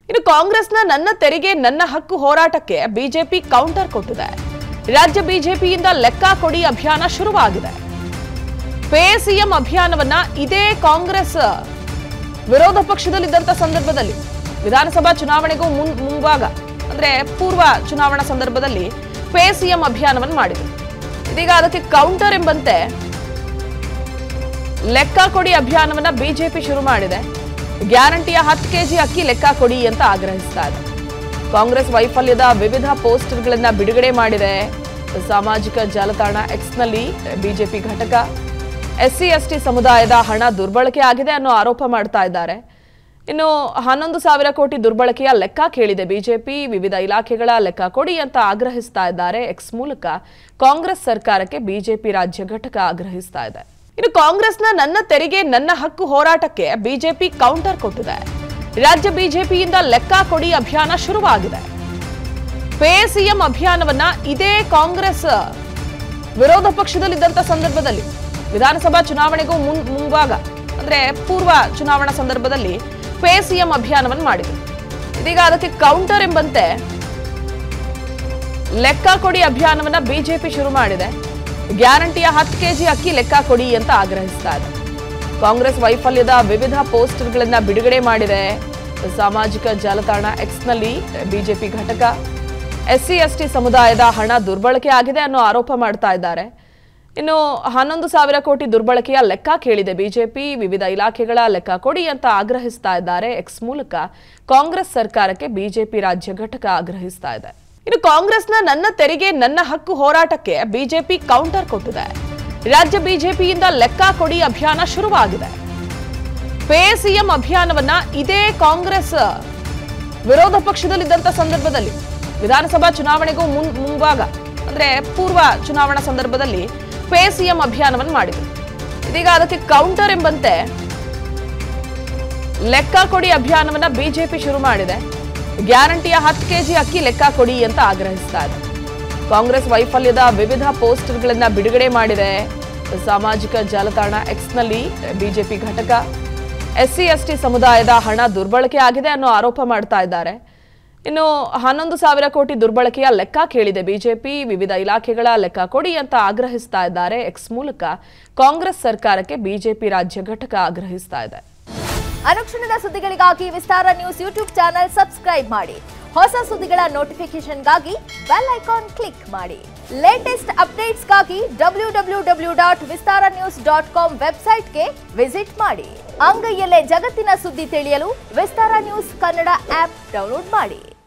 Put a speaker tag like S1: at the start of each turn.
S1: ಇನ್ನು ಕಾಂಗ್ರೆಸ್ನ ನನ್ನ ತೆರಿಗೆ ನನ್ನ ಹಕ್ಕು ಹೋರಾಟಕ್ಕೆ ಬಿಜೆಪಿ ಕೌಂಟರ್ ಕೊಟ್ಟಿದೆ ರಾಜ್ಯ ಬಿಜೆಪಿಯಿಂದ ಲೆಕ್ಕ ಕೊಡಿ ಅಭಿಯಾನ ಶುರುವಾಗಿದೆ ಪೇ ಸಿಎಂ ಅಭಿಯಾನವನ್ನ ಇದೇ ಕಾಂಗ್ರೆಸ್ ವಿರೋಧ ಪಕ್ಷದಲ್ಲಿದ್ದಂತ ಸಂದರ್ಭದಲ್ಲಿ ವಿಧಾನಸಭಾ ಚುನಾವಣೆಗೂ ಮುನ್ ಮುಂಭಾಗ ಅಂದ್ರೆ ಪೂರ್ವ ಚುನಾವಣಾ ಸಂದರ್ಭದಲ್ಲಿ ಪೇ ಸಿಎಂ ಅಭಿಯಾನವನ್ನು ಮಾಡಿದ್ರು ಇದೀಗ ಅದಕ್ಕೆ ಕೌಂಟರ್ ಎಂಬಂತೆ ಲೆಕ್ಕ ಕೊಡಿ ಅಭಿಯಾನವನ್ನ ಬಿಜೆಪಿ ಶುರು ಮಾಡಿದೆ ಗ್ಯಾರಂಟಿಯ ಹತ್ತು ಕೆಜಿ ಅಕ್ಕಿ ಲೆಕ್ಕ ಕೊಡಿ ಅಂತ ಆಗ್ರಹಿಸ್ತಾ ಇದೆ ಕಾಂಗ್ರೆಸ್ ವೈಫಲ್ಯದ ವಿವಿಧ ಪೋಸ್ಟರ್ಗಳನ್ನ ಬಿಡುಗಡೆ ಮಾಡಿದೆ ಸಾಮಾಜಿಕ ಜಾಲತಾಣ ಎಕ್ಸ್ನಲ್ಲಿ ಬಿಜೆಪಿ ಘಟಕ ಎಸ್ಸಿ ಎಸ್ಟಿ ಸಮುದಾಯದ ಹಣ ದುರ್ಬಳಕೆ ಆಗಿದೆ ಅನ್ನೋ ಆರೋಪ ಮಾಡ್ತಾ ಇದ್ದಾರೆ ಇನ್ನು ಹನ್ನೊಂದು ಸಾವಿರ ಕೋಟಿ ದುರ್ಬಳಕೆಯ ಲೆಕ್ಕ ಕೇಳಿದೆ ಬಿಜೆಪಿ ವಿವಿಧ ಇಲಾಖೆಗಳ ಲೆಕ್ಕ ಕೊಡಿ ಅಂತ ಆಗ್ರಹಿಸ್ತಾ ಇದ್ದಾರೆ ಎಕ್ಸ್ ಮೂಲಕ ಕಾಂಗ್ರೆಸ್ ಸರ್ಕಾರಕ್ಕೆ ಬಿಜೆಪಿ ರಾಜ್ಯ ಘಟಕ ಆಗ್ರಹಿಸ್ತಾ ಇದೆ ಇನ್ನು ಕಾಂಗ್ರೆಸ್ನ ನನ್ನ ತೆರಿಗೆ ನನ್ನ ಹಕ್ಕು ಹೋರಾಟಕ್ಕೆ ಬಿಜೆಪಿ ಕೌಂಟರ್ ಕೊಟ್ಟಿದೆ ರಾಜ್ಯ ಬಿಜೆಪಿಯಿಂದ ಲೆಕ್ಕ ಕೊಡಿ ಅಭಿಯಾನ ಶುರುವಾಗಿದೆ ಪೇ ಸಿಎಂ ಅಭಿಯಾನವನ್ನ ಇದೇ ಕಾಂಗ್ರೆಸ್ ವಿರೋಧ ಪಕ್ಷದಲ್ಲಿದ್ದಂತ ಸಂದರ್ಭದಲ್ಲಿ ವಿಧಾನಸಭಾ ಚುನಾವಣೆಗೂ ಮುನ್ ಮುಂಭಾಗ ಅಂದ್ರೆ ಪೂರ್ವ ಚುನಾವಣಾ ಸಂದರ್ಭದಲ್ಲಿ ಪೇ ಸಿಎಂ ಅಭಿಯಾನವನ್ನು ಮಾಡಿದ್ರು ಇದೀಗ ಅದಕ್ಕೆ ಕೌಂಟರ್ ಎಂಬಂತೆ ಲೆಕ್ಕ ಕೊಡಿ ಅಭಿಯಾನವನ್ನ ಬಿಜೆಪಿ ಶುರು ಮಾಡಿದೆ ಗ್ಯಾರಂಟಿಯ ಹತ್ತು ಕೆಜಿ ಅಕ್ಕಿ ಲೆಕ್ಕ ಕೊಡಿ ಅಂತ ಆಗ್ರಹಿಸ್ತಾ ಇದೆ ಕಾಂಗ್ರೆಸ್ ವೈಫಲ್ಯದ ವಿವಿಧ ಪೋಸ್ಟರ್ಗಳನ್ನ ಬಿಡುಗಡೆ ಮಾಡಿದೆ ಸಾಮಾಜಿಕ ಜಾಲತಾಣ ಎಕ್ಸ್ನಲ್ಲಿ ಬಿಜೆಪಿ ಘಟಕ ಎಸ್ಸಿ ಎಸ್ಟಿ ಸಮುದಾಯದ ಹಣ ದುರ್ಬಳಕೆ ಆಗಿದೆ ಅನ್ನೋ ಆರೋಪ ಮಾಡ್ತಾ ಇದ್ದಾರೆ ಇನ್ನು ಹನ್ನೊಂದು ಸಾವಿರ ಕೋಟಿ ದುರ್ಬಳಕೆಯ ಲೆಕ್ಕ ಕೇಳಿದೆ ಬಿಜೆಪಿ ವಿವಿಧ ಇಲಾಖೆಗಳ ಲೆಕ್ಕ ಕೊಡಿ ಅಂತ ಆಗ್ರಹಿಸ್ತಾ ಇದ್ದಾರೆ ಎಕ್ಸ್ ಮೂಲಕ ಕಾಂಗ್ರೆಸ್ ಸರ್ಕಾರಕ್ಕೆ ಬಿಜೆಪಿ ರಾಜ್ಯ ಘಟಕ ಆಗ್ರಹಿಸ್ತಾ ಇದೆ ಇನ್ನು ಕಾಂಗ್ರೆಸ್ನ ನನ್ನ ತೆರಿಗೆ ನನ್ನ ಹಕ್ಕು ಹೋರಾಟಕ್ಕೆ ಬಿಜೆಪಿ ಕೌಂಟರ್ ಕೊಟ್ಟಿದೆ ರಾಜ್ಯ ಬಿಜೆಪಿಯಿಂದ ಲೆಕ್ಕ ಕೊಡಿ ಅಭಿಯಾನ ಶುರುವಾಗಿದೆ ಪೇ ಸಿಎಂ ಅಭಿಯಾನವನ್ನ ಇದೇ ಕಾಂಗ್ರೆಸ್ ವಿರೋಧ ಪಕ್ಷದಲ್ಲಿದ್ದಂತ ಸಂದರ್ಭದಲ್ಲಿ ವಿಧಾನಸಭಾ ಚುನಾವಣೆಗೂ ಮುನ್ ಮುಂಭಾಗ ಅಂದ್ರೆ ಪೂರ್ವ ಚುನಾವಣಾ ಸಂದರ್ಭದಲ್ಲಿ ಪೇ ಸಿಎಂ ಅಭಿಯಾನವನ್ನು ಮಾಡಿದ್ರು ಇದೀಗ ಅದಕ್ಕೆ ಕೌಂಟರ್ ಎಂಬಂತೆ ಲೆಕ್ಕ ಕೊಡಿ ಅಭಿಯಾನವನ್ನ ಬಿಜೆಪಿ ಶುರು ಮಾಡಿದೆ ಗ್ಯಾರಂಟಿಯ ಹತ್ತು ಕೆಜಿ ಅಕ್ಕಿ ಲೆಕ್ಕ ಕೊಡಿ ಅಂತ ಆಗ್ರಹಿಸ್ತಾ ಇದೆ ಕಾಂಗ್ರೆಸ್ ವೈಫಲ್ಯದ ವಿವಿಧ ಪೋಸ್ಟರ್ಗಳನ್ನ ಬಿಡುಗಡೆ ಮಾಡಿದೆ ಸಾಮಾಜಿಕ ಜಾಲತಾಣ ಎಕ್ಸ್ನಲ್ಲಿ ಬಿಜೆಪಿ ಘಟಕ ಎಸ್ಸಿ ಎಸ್ಟಿ ಸಮುದಾಯದ ಹಣ ದುರ್ಬಳಕೆ ಆಗಿದೆ ಅನ್ನೋ ಆರೋಪ ಮಾಡ್ತಾ ಇದ್ದಾರೆ ಇನ್ನು ಹನ್ನೊಂದು ಸಾವಿರ ಕೋಟಿ ದುರ್ಬಳಕೆಯ ಲೆಕ್ಕ ಕೇಳಿದೆ ಬಿಜೆಪಿ ವಿವಿಧ ಇಲಾಖೆಗಳ ಲೆಕ್ಕ ಕೊಡಿ ಅಂತ ಆಗ್ರಹಿಸ್ತಾ ಇದ್ದಾರೆ ಎಕ್ಸ್ ಮೂಲಕ ಕಾಂಗ್ರೆಸ್ ಸರ್ಕಾರಕ್ಕೆ ಬಿಜೆಪಿ ರಾಜ್ಯ ಘಟಕ ಆಗ್ರಹಿಸ್ತಾ ಇದೆ
S2: ಅನುಕ್ಷಣದ ಸುದ್ದಿಗಳಿಗಾಗಿ Vistara news YouTube channel subscribe ಮಾಡಿ ಹೊಸ ಸುದ್ದಿಗಳ ನೋಟಿಫಿಕೇಶನ್ಗಾಗಿ ಬೆಲ್ ಐಕಾನ್ ಕ್ಲಿಕ್ ಮಾಡಿ ಲೇಟೆಸ್ಟ್ ಅಪ್ಡೇಟ್ಸ್ಗಾಗಿ W W W dot Vistara news dot com ವೆಬ್ಸೈಟ್ಗೆ ವಿಸಿಟ್ ಮಾಡಿ ಅಂಗೈಯಲ್ಲೇ ಜಗತ್ತಿನ ಸುದ್ದಿ ತಿಳಿಯಲು Vistara news Kannada app download ಮಾಡಿ